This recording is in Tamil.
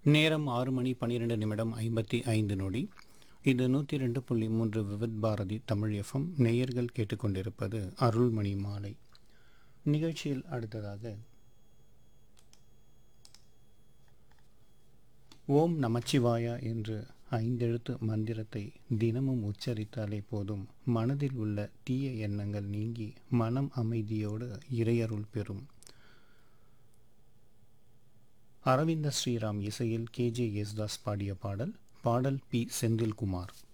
நேரம் ஆறு மணி பன்னிரெண்டு நிமிடம் ஐம்பத்தி ஐந்து நொடி இது நூற்றி ரெண்டு புள்ளி மூன்று விவித் பாரதி தமிழ் எஃப்எம் நேயர்கள் கேட்டுக்கொண்டிருப்பது அருள்மணி மாலை நிகழ்ச்சியில் அடுத்ததாக ஓம் நமச்சிவாயா என்று ஐந்தெழுத்து மந்திரத்தை தினமும் உச்சரித்தாலே போதும் மனதில் உள்ள தீய எண்ணங்கள் நீங்கி மனம் அமைதியோடு இறையருள் பெறும் அரவிந்த ஸ்ரீராம் இசையில் கேஜே யேசுதாஸ் பாடிய பாடல் பாடல் பி செந்தில்குமார்